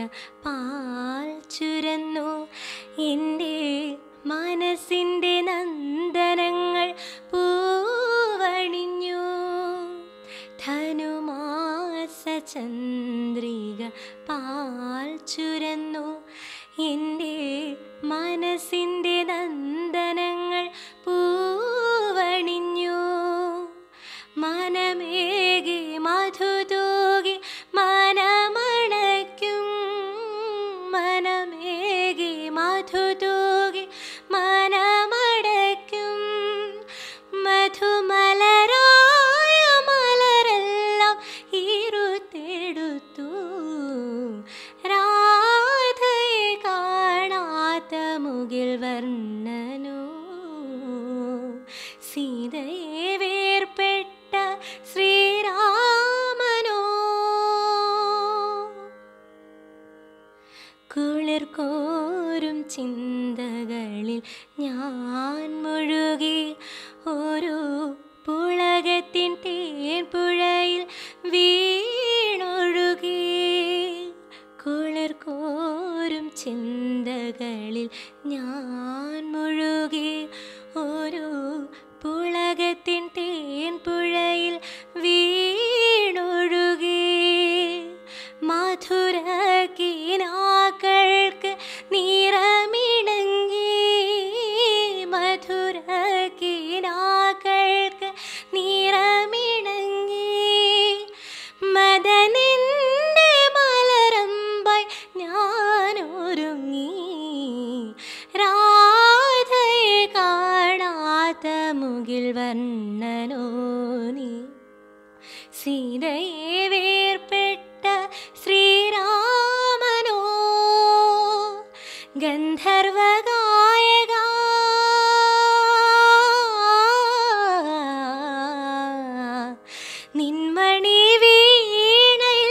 പാൽ ചുരന്നു എൻ്റെ മനസ്സിൻ്റെ നന്ദനങ്ങൾ പൂവണിഞ്ഞു ധനുമാസ ചന്ദ്രിക പാൽ ചുരന്നു എൻ്റെ മനസ്സിൻ്റെ നന്ദനങ്ങൾ പൂവണിഞ്ഞു മനമേകി മധുതൂകി മനമണയ്ക്കും മനമേകി മധുതൂകി മനമടയ്ക്കും മധുമലരായ മലരെല്ലാം ഇരുത്തെടുത്തു രാധയെ കാണാത്ത മുകിൽ വർണ്ണനോ സീതയെ വേർപെട്ട ശ്രീരാമനോ കുളിർക്കോരും ചിന്തകളിൽ ഞാൻ മുഴുകി ഓരോ പുളകത്തിൻ തേൻപുഴയിൽ വീണൊഴുകി കുളിർക്കോരും ചിന്തകളിൽ ഞാൻ മുഴുകി ഓരോ പുളകത്തിൻ തേൻപുഴയിൽ വീണൊഴുകി മധുരക്കിനാക്കൾക്ക് നിറമിണങ്ങി മധുരക്കിനാക്കൾക്ക് നിറമിണങ്ങി മദനിൻ്റെ മലരമ്പായി ഞാനൊരുങ്ങി രാധയെ കാണാത്ത മുകിൽ വർണ്ണനോ നീ സീതയെ വേർപെട്ട ശ്രീരാമനോ ഗന്ധർവഗായക നിന്മണി വീണയിൽ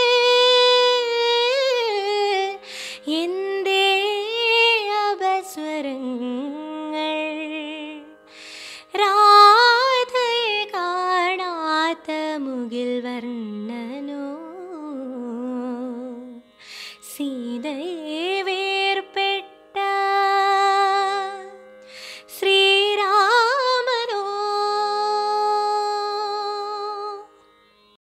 എന്തേ അപസ്വരങ്ങൾ രാധയെ കാണാത്ത മുകിൽ വർണ്ണനോ സീതയെ